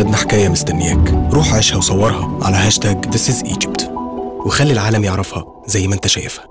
بلدنا حكاية مستنياك روح عيشها وصورها على هاشتاج This is Egypt وخلي العالم يعرفها زي ما انت شايفها